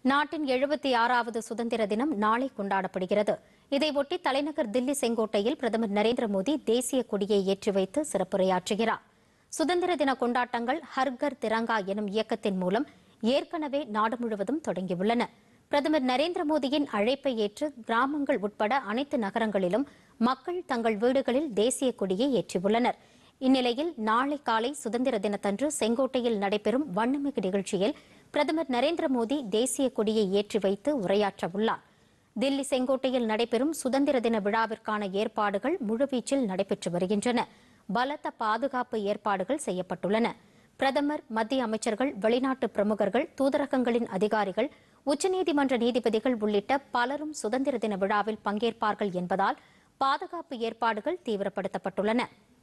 நாட்டின் எழுபத்தி ஆறாவது சுதந்திர தினம் நாளை கொண்டாடப்படுகிறது இதையொட்டி தலைநகர் தில்லி செங்கோட்டையில் பிரதமர் நரேந்திர மோடி தேசிய கொடியை ஏற்றி வைத்து சிறப்புரையாற்றுகிறார் சுதந்திர தின கொண்டாட்டங்கள் ஹர்கர் திரங்கா எனும் இயக்கத்தின் மூலம் ஏற்கனவே நாடு முழுவதும் தொடங்கியுள்ளன பிரதமர் நரேந்திர மோடியின் அழைப்பை ஏற்று கிராமங்கள் உட்பட அனைத்து நகரங்களிலும் மக்கள் தங்கள் வீடுகளில் தேசிய கொடியை ஏற்றியுள்ளனர் இந்நிலையில் நாளை காலை சுதந்திர தினத்தன்று செங்கோட்டையில் நடைபெறும் வண்ணமிகு நிகழ்ச்சியில் பிரதமர் நரேந்திர மோடி தேசிய கொடியை ஏற்றி வைத்து உரையாற்ற உள்ளார் தில்லி செங்கோட்டையில் நடைபெறும் சுதந்திர தின விழாவிற்கான ஏற்பாடுகள் முழுவீச்சில் நடைபெற்று வருகின்றன பலத்த பாதுகாப்பு ஏற்பாடுகள் செய்யப்பட்டுள்ளன பிரதமர் மத்திய அமைச்சர்கள் வெளிநாட்டு பிரமுகர்கள் தூதரகங்களின் அதிகாரிகள் உச்சநீதிமன்ற நீதிபதிகள் உள்ளிட்ட பலரும் சுதந்திர தின விழாவில் பங்கேற்பார்கள் என்பதால் பாதுகாப்பு ஏற்பாடுகள் தீவிரப்படுத்தப்பட்டுள்ளன